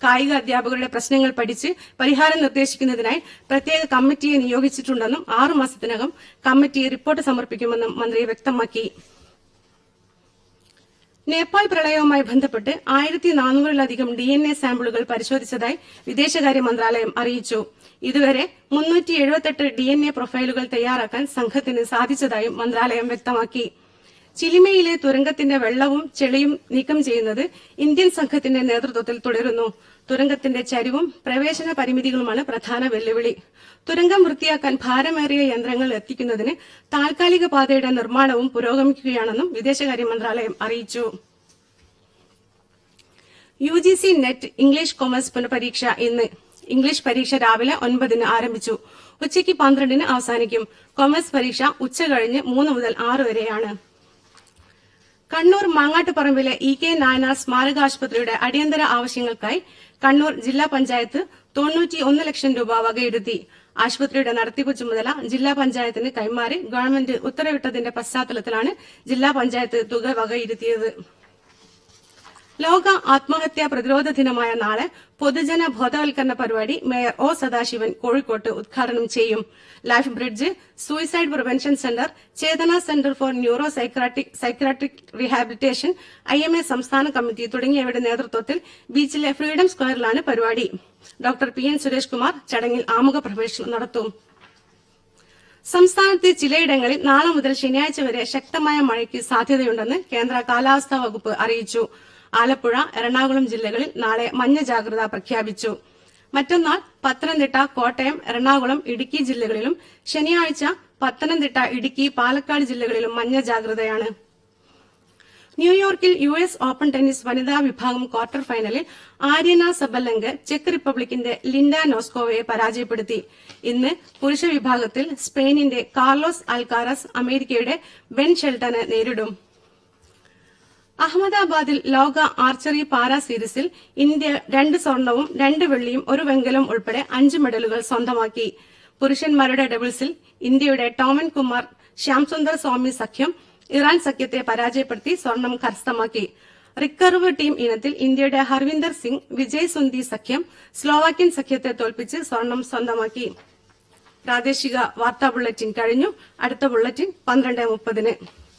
കായിക അധ്യാപകരുടെ പ്രശ്നങ്ങൾ പഠിച്ച് പരിഹാരം നിർദ്ദേശിക്കുന്നതിനായി പ്രത്യേക കമ്മിറ്റിയെ നിയോഗിച്ചിട്ടുണ്ടെന്നും ആറു മാസത്തിനകം കമ്മിറ്റി റിപ്പോർട്ട് സമർപ്പിക്കുമെന്നും മന്ത്രി വ്യക്തമാക്കി നേപ്പാൾ പ്രളയവുമായി ബന്ധപ്പെട്ട് ആയിരത്തി നാനൂറിലധികം ഡി എൻ എ സാമ്പിളുകൾ പരിശോധിച്ചതായി വിദേശകാര്യ മന്ത്രാലയം അറിയിച്ചു ഇതുവരെ മുന്നൂറ്റി എഴുപത്തെട്ട് ഡി എൻ എ പ്രൊഫൈലുകൾ തയ്യാറാക്കാൻ സംഘത്തിന് സാധിച്ചതായും മന്ത്രാലയം വ്യക്തമാക്കി ചിലിമയിലെ തുരങ്കത്തിന്റെ വെള്ളവും ചെളിയും നീക്കം ചെയ്യുന്നത് ഇന്ത്യൻ സംഘത്തിന്റെ നേതൃത്വത്തിൽ തുടരുന്നു തുരങ്കത്തിന്റെ ചരിവും പ്രവേശന പരിമിതികളുമാണ് പ്രധാന വെല്ലുവിളി തുരങ്കം വൃത്തിയാക്കാൻ ഭാരമേറിയ യന്ത്രങ്ങൾ എത്തിക്കുന്നതിന് താൽക്കാലിക പാതയുടെ നിർമ്മാണവും പുരോഗമിക്കുകയാണെന്നും വിദേശകാര്യ മന്ത്രാലയം അറിയിച്ചു U G C NET English commerce പുനഃപരീക്ഷ ഇന്ന് ഇംഗ്ലീഷ് പരീക്ഷ രാവിലെ ഒൻപതിന് ആരംഭിച്ചു ഉച്ചയ്ക്ക് പന്ത്രണ്ടിന് അവസാനിക്കും കൊമേഴ്സ് പരീക്ഷ ഉച്ച കഴിഞ്ഞ് മൂന്ന് മുതൽ ആറ് വരെയാണ് കണ്ണൂർ മാങ്ങാട്ടുപറമ്പിലെ ഇ കെ നായനാർ സ്മാരകാശുപത്രിയുടെ അടിയന്തര ആവശ്യങ്ങൾക്കായി കണ്ണൂർ ജില്ലാ പഞ്ചായത്ത് തൊണ്ണൂറ്റി ഒന്ന് ലക്ഷം രൂപ വകയിരുത്തി ആശുപത്രിയുടെ നടത്തിപ്പ് ചുമതല ജില്ലാ പഞ്ചായത്തിന് കൈമാറി ഗവൺമെന്റ് ഉത്തരവിട്ടതിന്റെ പശ്ചാത്തലത്തിലാണ് ജില്ലാ പഞ്ചായത്ത് തുക വകയിരുത്തിയത് ലോക ആത്മഹത്യാ പ്രതിരോധ ദിനമായ നാളെ പൊതുജന ബോധവൽക്കരണ പരിപാടി മേയർ ഒ സദാശിവൻ കോഴിക്കോട്ട് ഉദ്ഘാടനം ചെയ്യും life bridge suicide prevention centre Chethana centre for neuro psychiatric psychiatric rehabilitation I M A സംസ്ഥാന കമ്മിറ്റി തുടങ്ങിയവരുടെ നേതൃത്വത്തിൽ ബീച്ചിലെ ഫ്രീഡം സ്ക്വയറിലാണ് പരിപാടി ഡോക്ടർ പി എൻ സുരേഷ് കുമാർ ചടങ്ങിൽ ആമുഖ പ്രവേശനം നടത്തും സംസ്ഥാനത്ത് ചിലയിടങ്ങളിൽ നാളെ മുതൽ ശനിയാഴ്ച വരെ ശക്തമായ മഴയ്ക്ക് സാധ്യതയുണ്ടെന്ന് കേന്ദ്ര കാലാവസ്ഥാ വകുപ്പ് അറിയിച്ചു ആലപ്പുഴ എറണാകുളം ജില്ലകളിൽ നാളെ മഞ്ഞ ജാഗ്രത പ്രഖ്യാപിച്ചു മറ്റന്നാൾ പത്തനംതിട്ട കോട്ടയം എറണാകുളം ഇടുക്കി ജില്ലകളിലും ശനിയാഴ്ച പത്തനംതിട്ട ഇടുക്കി പാലക്കാട് ജില്ലകളിലും മഞ്ഞ ജാഗ്രതയാണ് ന്യൂയോർക്കിൽ യു എസ് ഓപ്പൺ ടെന്നീസ് വനിതാ വിഭാഗം ക്വാർട്ടർ ഫൈനലിൽ ആര്യന സബലങ്ക് ചെക്ക് റിപ്പബ്ലിക്കിന്റെ ലിൻഡ നോസ്കോവയെ പരാജയപ്പെടുത്തി ഇന്ന് പുരുഷ വിഭാഗത്തിൽ സ്പെയിനിന്റെ കാർലോസ് അൽക്കാരസ് അമേരിക്കയുടെ ബെൻ ഷെൽട്ടനെ നേരിടും അഹമ്മദാബാദിൽ ലോക ആർച്ചറി പാരാ സീരീസിൽ ഇന്ത്യ രണ്ട് സ്വർണവും രണ്ട് വെള്ളിയും ഒരു വെങ്കലവും ഉൾപ്പെടെ അഞ്ച് മെഡലുകൾ സ്വന്തമാക്കി പുരുഷന്മാരുടെ ഡബിൾസിൽ ഇന്ത്യയുടെ ടോമൻ കുമാർ ശ്യാംസുന്ദർ സ്വാമി സഖ്യം ഇറാൻ സഖ്യത്തെ പരാജയപ്പെടുത്തി സ്വർണം കരസ്ഥമാക്കി റിക്കർവ് ടീം ഇനത്തിൽ ഇന്ത്യയുടെ ഹർവിന്ദർ സിംഗ് വിജയ് സുന്ദി സഖ്യം സ്ലോവാക്യൻ സഖ്യത്തെ തോൽപ്പിച്ച് സ്വർണം സ്വന്തമാക്കി പ്രാദേശിക വാർത്താ ബുള്ളറ്റിൻ കഴിഞ്ഞു അടുത്ത ബുള്ളറ്റിൻ പന്ത്രണ്ട് മുപ്പതിന്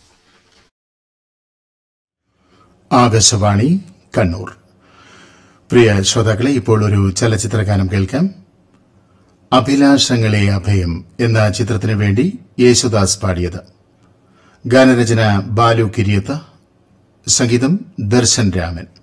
ആകാശവാണി കണ്ണൂർ പ്രിയ ശ്രോതാക്കളെ ഇപ്പോൾ ഒരു ചലച്ചിത്ര ഗാനം കേൾക്കാം അഭിലാഷങ്ങളെ അഭയം എന്ന ചിത്രത്തിനു വേണ്ടി യേശുദാസ് പാടിയത് ഗാനരചന ബാലു കിരിയത്ത് സംഗീതം ദർശൻ രാമൻ